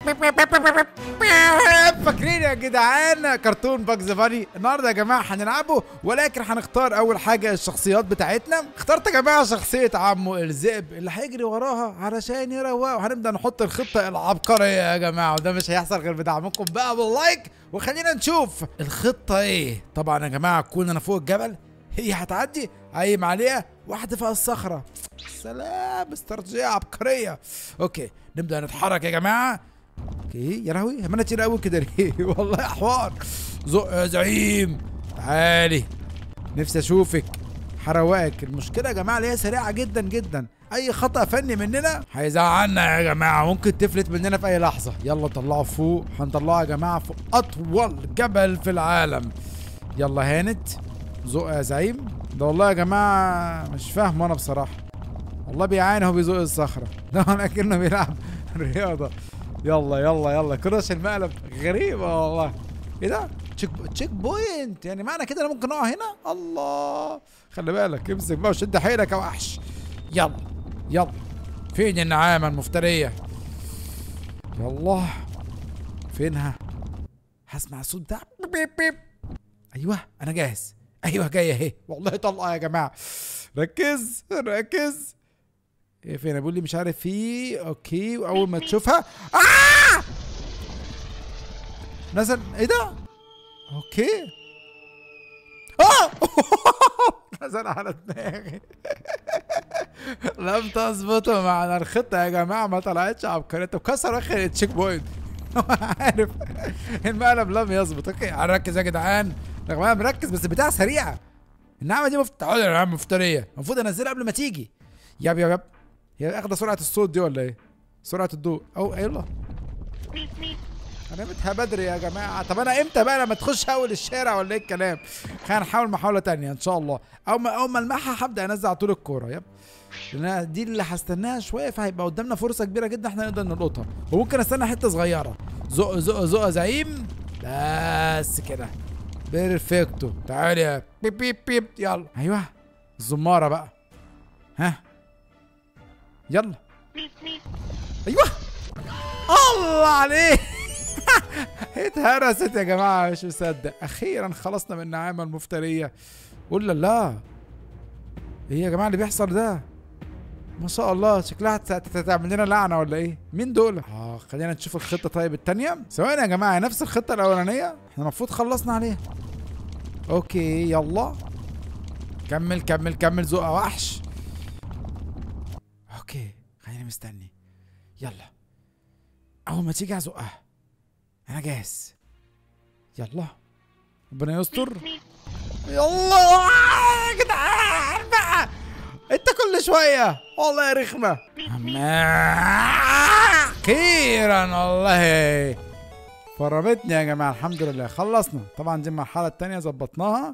فاكرين يا جدعان كرتون باجز باني النهارده يا جماعه هنلعبه ولكن هنختار اول حاجه الشخصيات بتاعتنا اخترت يا جماعه شخصيه عمو الذئب اللي هيجري وراها علشان يروق وهنبدا نحط الخطه العبقريه يا جماعه وده مش هيحصل غير بدعمكم بقى باللايك وخلينا نشوف الخطه ايه طبعا يا جماعه كون انا فوق الجبل هي هتعدي قايم عليها واحده فوق الصخره سلام استراتيجيه عبقريه اوكي نبدا نتحرك يا جماعه اوكي يا لهوي ما انا كتير قوي كده ليه والله حوار زق يا زعيم تعالي نفسي اشوفك هروقك المشكله يا جماعه اللي هي سريعه جدا جدا اي خطا فني مننا هيزعلنا يا جماعه ممكن تفلت مننا في اي لحظه يلا طلعوا فوق هنطلعها يا جماعه فوق اطول جبل في العالم يلا هانت زق يا زعيم ده والله يا جماعه مش فاهم انا بصراحه والله بيعاني هو بيزق الصخره ده انا كانه بيلعب رياضه يلا يلا يلا كرش المقلب غريبة والله ايه ده؟ تشيك تشيك بوينت يعني معنى كده انا ممكن اقع هنا؟ الله خلي بالك امسك بقى وشد حيلك يا وحش يلا يلا فين النعامة المفترية؟ يلا فينها؟ هسمع الصوت بتاع بيب بيب بيب ايوه انا جاهز ايوه جايه اهي والله طلقه يا جماعه ركز ركز ايه فين بيقول لي مش عارف في اوكي واول ما تشوفها آه! نزل ايه ده اوكي اه نزل على دماغي لم تظبطوا معنا الخطة يا جماعة ما طلعتش عبقرية طب كسر اخر التشيك بوينت عارف المقلب لم يظبط اوكي هنركز يا جدعان يا جماعة مركز بس بتاع سريعة النعمة دي مفت... تعالى يا عم مفترية المفروض انزلها قبل ما تيجي ياب ياب ياب هي اخده سرعه الصوت دي ولا ايه؟ سرعه الضوء او يلا انا متها بدري يا جماعه طب انا امتى بقى لما تخش اول الشارع ولا ايه الكلام؟ خلينا نحاول محاوله تانية ان شاء الله اول ما اول ما المعها هبدا انزل على طول الكوره يب لان دي اللي هستناها شويه فهيبقى قدامنا فرصه كبيره جدا احنا نقدر نلقطها وممكن استنى حته صغيره زق زق زق يا زعيم بس كده بيرفكتو تعالى يا بيب بيب بيب يلا ايوه الزماره بقى ها يلا ايوه الله عليك اتهرست يا جماعه مش مصدق اخيرا خلصنا من النعامه المفتريه قول لا ايه يا جماعه اللي بيحصل ده ما شاء الله شكلها هتعمل لنا لعنه ولا ايه مين دول اه خلينا نشوف الخطه طيب التانية ثواني يا جماعه نفس الخطه الاولانيه احنا المفروض خلصنا عليها اوكي يلا كمل كمل كمل زق وحش اوكي خليني مستني يلا اول ما تيجي ازقها انا جاهز يلا ربنا يستر يلا يا جدعان بقى انت كل شويه والله يا رخمه اخيرا والله فرمتني يا جماعه الحمد لله خلصنا طبعا دي المرحله الثانيه ظبطناها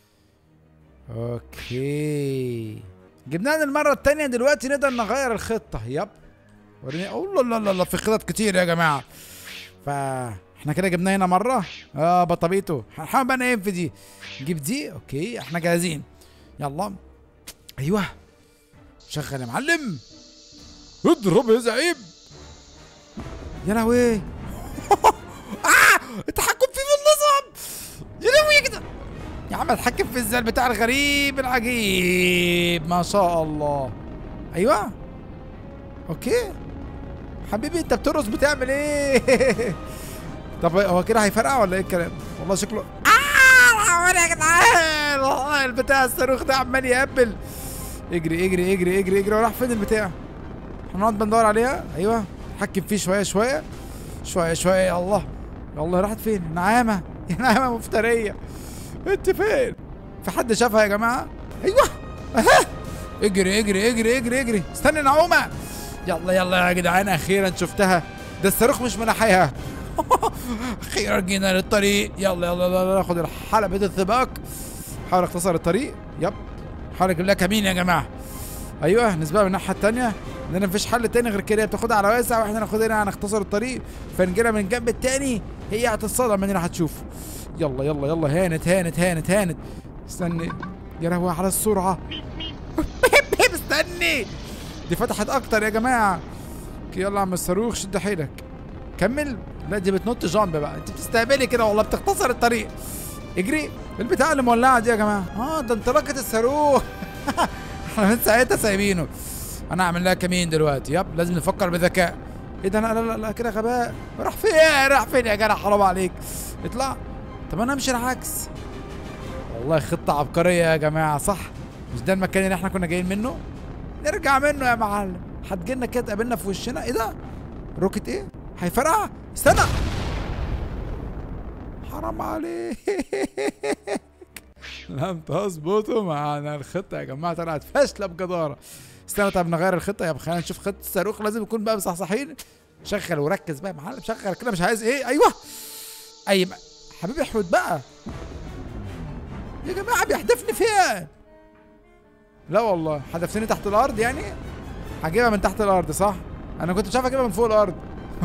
اوكي جبناها المرة التانية دلوقتي نقدر نغير الخطة يب وريني اوه لا لا لا في خطط كتير يا جماعة فاحنا كده جبناها هنا مرة اه بطبيته هنحاول بقى نقيم في دي نجيب دي اوكي احنا جاهزين يلا ايوه شغل يا معلم اضرب يا زعيم يا لهوي اه التحكم فيه بالنظام يا لهوي كده يا عم اتحكم في ازاي بتاع الغريب العجيب ما شاء الله ايوه اوكي حبيبي انت بترقص بتعمل ايه طب هو كده هيفرقع ولا ايه الكلام والله شكله اه يا جدعان والله البتاع الصاروخ ده عمال يقبل اجري اجري اجري اجري اجري راح فين البتاع هنقعد بندور عليها ايوه اتحكم فيه شويه شويه شويه شويه يا الله يا الله راحت فين نعامه يا نعامه مفتريه انت فين؟ في حد شافها يا جماعه؟ ايوه اها اجري اجري اجري اجري اجري استني نعومه يلا يلا يا جدعان اخيرا شفتها ده الصاروخ مش منحيها اخيرا جينا للطريق يلا يلا يلا ناخد حلبة السباق حاول اختصر الطريق يب حاول اجيب لها كمين يا جماعه ايوه نسبقها من الناحيه الثانيه لان مفيش حل تاني غير كده بتاخدها على واسع واحنا ناخدها هنا هنختصر الطريق فنجيلها من الجنب التاني هي هتتصدم مننا هتشوف يلا يلا يلا هانت هانت هانت هانت استني يا لهوي على السرعه استني دي فتحت اكتر يا جماعه يلا يا عم الصاروخ شد حيلك كمل لا دي بتنط جامب بقى انت بتستهبلي كده والله بتختصر الطريق اجري البتاع اللي مولعه دي يا جماعه اه ده انطلاقه الصاروخ احنا من ساعتها سايبينه انا اعمل لها كمين دلوقتي يب لازم نفكر بذكاء ايه ده لا لا لا, لا كده غباء راح فين راح فين يا جدع حرام عليك اطلع طب انا امشي العكس والله خطه عبقريه يا جماعه صح مش ده المكان اللي احنا كنا جايين منه نرجع منه يا معلم هتجيلنا كده تقابلنا في وشنا ايه ده روكت ايه هيفرقع استنى حرام عليك لم تظبطوا معانا الخطة يا جماعة طلعت فاشلة بجدارة استنى طب نغير الخطة يا خلينا نشوف خطة الصاروخ لازم يكون بقى مصحصحين شغل وركز بقى يا معلم شغل كده مش عايز ايه ايوه اي حبيبي احمد بقى يا جماعة بيحدفني فين لا والله حدفتني تحت الارض يعني هجيبها من تحت الارض صح انا كنت مش عارف اجيبها من فوق الارض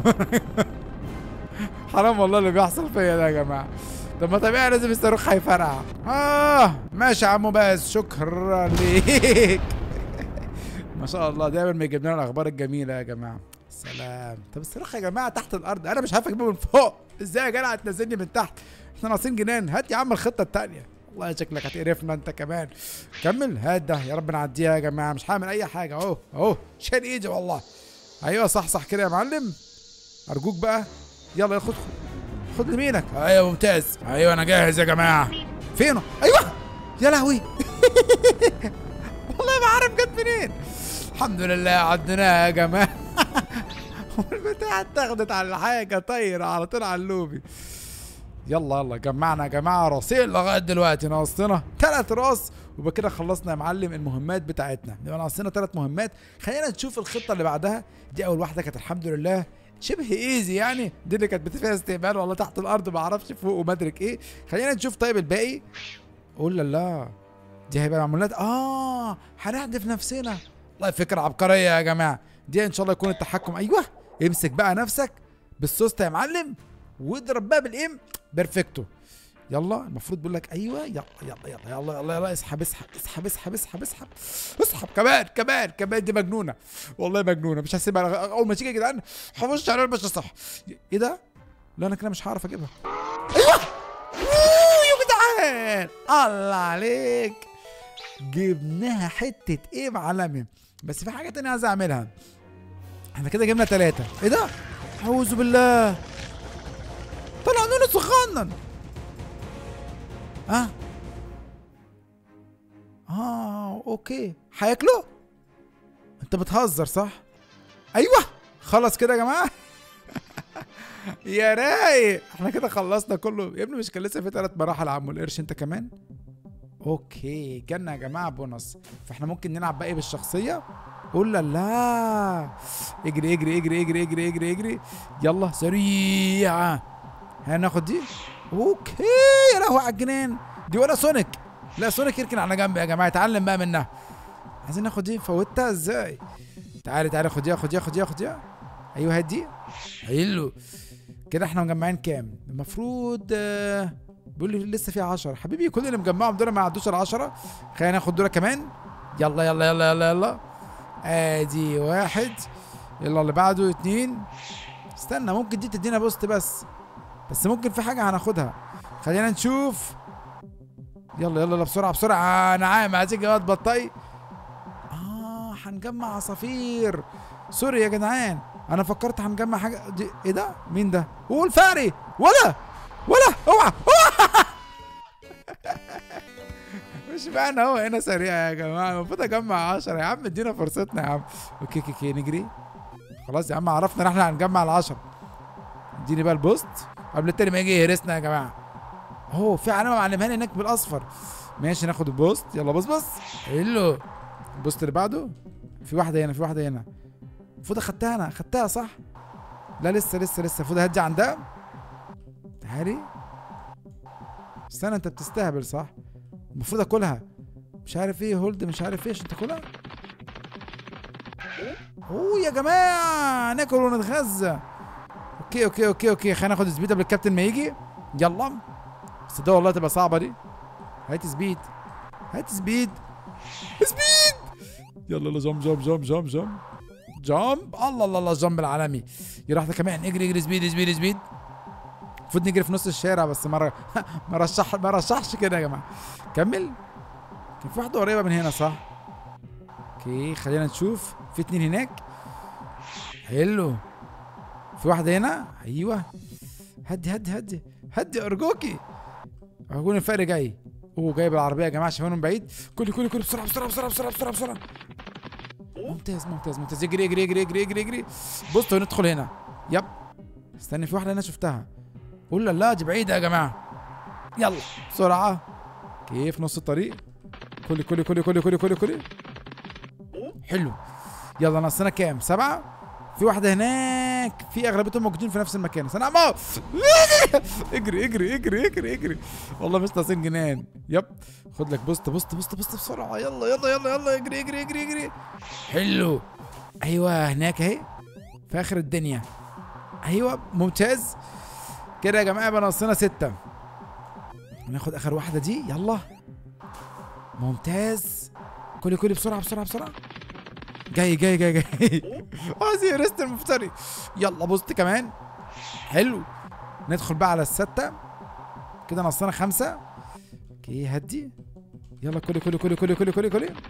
حرام والله اللي بيحصل فيا ده يا جماعه طب ما طبيعي لازم الصاروخ هيفرقع اه ماشي يا عمو بس شكرا ليك ما شاء الله دايما بيجيب لنا الاخبار الجميله يا جماعه سلام طب الصاروخ يا جماعه تحت الارض انا مش عارف اجيبه من فوق ازاي يا جدع تنزلني من تحت احنا ناقصين جنان هات يا عم الخطه الثانيه والله شكلك هتقرفنا انت كمان كمل هات ده يا رب نعديها يا جماعه مش هعمل اي حاجه اهو اهو شال ايدي والله ايوه صح صح كده يا معلم ارجوك بقى يلا خد خد يمينك ايوه ممتاز ايوه انا جاهز يا جماعه فينه ايوه يا لهوي والله ما عارف جت منين الحمد لله عديناها يا جماعه والبتاع اتاخدت على حاجه طايره على طول على اللوبي يلا يلا جمعنا يا جماعه راسين لغايه دلوقتي ناقصنا ثلاث راس وبكده خلصنا يا معلم المهمات بتاعتنا يبقى ناقصنا ثلاث مهمات خلينا نشوف الخطه اللي بعدها دي اول واحده كانت الحمد لله شبه ايزي يعني دي اللي كانت فيها استقبال والله تحت الارض ما اعرفش فوق وما ادرك ايه خلينا نشوف طيب الباقي قول لا لا دي هيبقى معمولات اه هنحذف نفسنا والله فكره عبقريه يا جماعه دي ان شاء الله يكون التحكم ايوه امسك بقى نفسك بالسوسته يا معلم واضرب بقى بالام بيرفكتو يلا المفروض بيقول لك ايوه يلا يلا يلا يلا يلا يلا اسحب اسحب اسحب اسحب اسحب اسحب اسحب كمان كمان كمان دي مجنونه والله مجنونه مش هسيبها اول ما تيجي يا جدعان هخش على الباشا صح ايه ده؟ لا انا كده مش هعرف اجيبها ايوه يا جدعان الله عليك جبناها حته ايه معلمي بس في حاجه تانية عايز اعملها احنا كده جبنا ثلاثه ايه ده؟ اعوذ بالله طلع نونو سخنن اه اه اوكي هياكله انت بتهزر صح ايوه خلص كده يا جماعه يا رايق احنا كده خلصنا كله يا ابني مش كان لسه في ثلاث مراحل عمو القرش انت كمان اوكي جالنا يا جماعه بونص فاحنا ممكن نلعب بقى بالشخصيه قول لا لا اجري اجري اجري اجري اجري اجري اجري يلا سريع هناخد دي اوكي يا لهوي على الجنان دي ولا سونيك لا سونيك يركن على جنب يا جماعه اتعلم بقى منها عايزين ناخد دي فوتها ازاي تعالي تعالي خديها خديها خديها خديها ايوه هات دي حلو كده احنا مجمعين كام المفروض آه بيقول لي لسه في 10 حبيبي كل اللي مجمعهم دول ما عدوش ال 10 خلينا ناخد دول كمان يلا يلا يلا يلا يلا ادي واحد يلا اللي بعده اتنين استنى ممكن دي تدينا بوست بس بس ممكن في حاجه هناخدها خلينا نشوف يلا يلا يلا بسرعه بسرعه نعم عايزين جواد بطاي اه هنجمع عصافير سوري يا جدعان انا فكرت هنجمع حاجه دي ايه ده مين ده قول فاري ولا ولا اوعى مش معنى هو هنا سريع يا جماعه المفروض اجمع 10 يا عم ادينا فرصتنا يا عم اوكي اوكي اوكي نجري خلاص يا عم عرفنا ان احنا هنجمع ال10 اديني بقى البوست قبل التاني ما يجي يهرسنا يا جماعه اهو في علامه معلمها لي هناك بالاصفر ماشي ناخد البوست يلا بص بص حلو البوست اللي بعده في واحده هنا في واحده هنا المفروض اخدتها انا اخدتها صح لا لسه لسه لسه المفروض اهدي عندها تعالي استنى انت بتستهبل صح المفروض اكلها مش عارف ايه هولد مش عارف ايه عشان تاكلها اوه يا جماعه ناكل ونتغذى اوكي اوكي اوكي اوكي خلينا ناخد سبيد قبل الكابتن ما يجي يلا بس ده والله تبقى صعبه دي هات سبيد هات سبيد سبيد يلا يلا جم جم جم جم جم جامب الله الله الله الجامب العالمي يروح ده كمان اجري اجري سبيد سبيد سبيد المفروض نجري في نص الشارع بس مرة ما رشح ما رشحش كده يا جماعه كمل كان في واحده قريبه من هنا صح اوكي خلينا نشوف في اتنين هناك حلو في واحده هنا ايوه هدي هدي هدي هدي ارجوكي هكون الفقر جاي اوه جاي بالعربيه يا جماعه شايفينه من بعيد كل كل كل بسرعه بسرعه بسرعه بسرعه بسرعه بسرعه ممتاز ممتاز ممتاز اجري اجري اجري اجري اجري اجري بصوا ندخل هنا يب استني في واحده انا شفتها قول لا لا دي بعيده يا جماعه يلا بسرعه كيف نص الطريق كل كل كل كل كل كل كل حلو يلا ناقصنا كام سبعة في واحدة هناك في أغلبيتهم موجودين في نفس المكان استنى عمو اجري اجري اجري اجري اجري والله مش ناقصين جنان يب خد لك بوست بوست بوست بوست بسرعة يلا يلا يلا يلا اجري اجري اجري اجري حلو ايوه هناك اهي في اخر الدنيا ايوه ممتاز كده يا جماعه يبقى ناقصنا ستة ناخد اخر واحدة دي يلا ممتاز كلي كلي بسرعة بسرعة بسرعة جاي جاي جاي جاي عايز ريست المفتري يلا بوست كمان حلو ندخل بقى على الستة كده ناقصنا خمسة اوكي هدي يلا كلي كلي كلي كلي كلي كلي كلي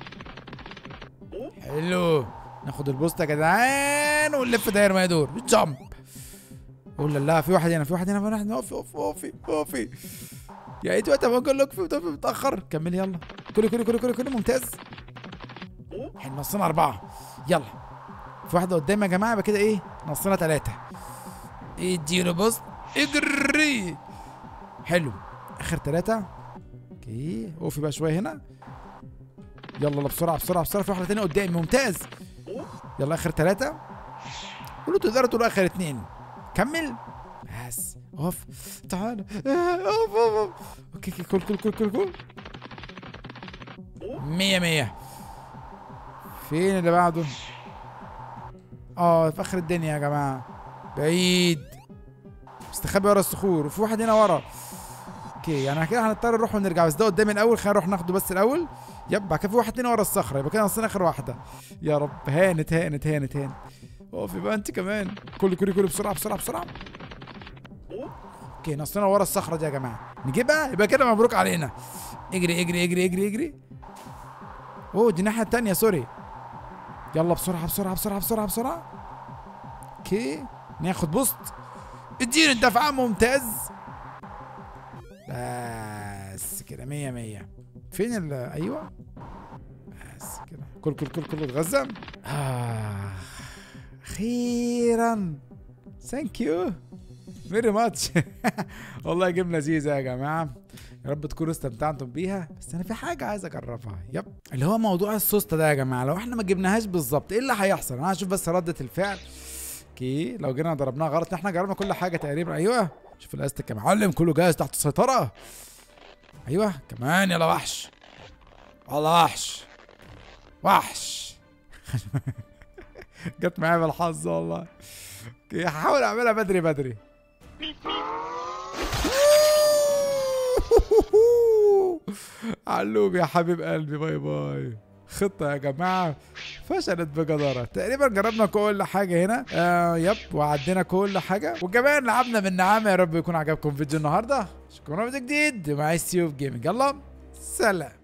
حلو ناخد البوست يا جدعان ونلف داير ما يدور جامب قول لا في واحد هنا في واحد هنا في واحد هنا اوفي اوفي اوفي اوفي يا ايتو انت بقول لك في في متاخر كمل يلا كله كله كله كله كله ممتاز احنا نصنا اربعه يلا في واحده قدام يا جماعه يبقى كده ايه نصنا ثلاثه اديله بص اجري حلو اخر ثلاثه اوكي اوفي بقى شويه هنا يلا يلا بسرعه بسرعه بسرعه في واحده تانية قدامي ممتاز يلا اخر ثلاثه قولوا تقدروا تقولوا اخر اتنين كمل بس اوف تعال اوف اوف اوف اوكي اوكي كل كل كل كل كل مية مية فين اللي بعده اه في اخر الدنيا يا جماعة بعيد مستخبي ورا الصخور وفي واحد هنا ورا اوكي يعني كده هنضطر نروح ونرجع بس ده قدامي الاول خلينا نروح ناخده بس الاول يب بعد كده في واحد تاني ورا الصخرة يبقى كده ناقصنا اخر واحدة يا رب هانت هانت هانت هانت اوف يبقى انت كمان كل كل كل بسرعة بسرعة بسرعة اوكي ناقصنا ورا الصخرة دي يا جماعة نجيبها يبقى كده مبروك علينا اجري اجري اجري اجري اجري اوه دي الناحية التانية سوري يلا بسرعة بسرعة بسرعة بسرعة بسرعة اوكي ناخد بوست اديني الدفعة ممتاز بس كده مية مية فين ال ايوه بس كده كل كل كل كل اتغذى آه. اخيرا ثانك يو فيري ماتش والله جيم لذيذة يا جماعة يا رب تكونوا استمتعتم بيها بس انا في حاجة عايز اجربها يب اللي هو موضوع السوسته ده يا جماعة لو احنا ما جبناهاش بالظبط ايه اللي هيحصل انا هشوف بس ردة الفعل اوكي لو جينا ضربناها غلط احنا جربنا كل حاجة تقريبا ايوه شوف الاستك يا معلم كله جاهز تحت السيطرة ايوه كمان يلا وحش والله وحش وحش جت معايا بالحظ والله اوكي هحاول اعملها بدري بدري علوم يا حبيب قلبي باي باي خطة يا جماعة فشلت بجدارة تقريبا جربنا كل حاجة هنا آه يب وعدينا كل حاجة وكمان لعبنا بالنعامة يا رب يكون عجبكم فيديو النهاردة اشوفكم في فيديو جديد مع سيوف جيمنج يلا سلام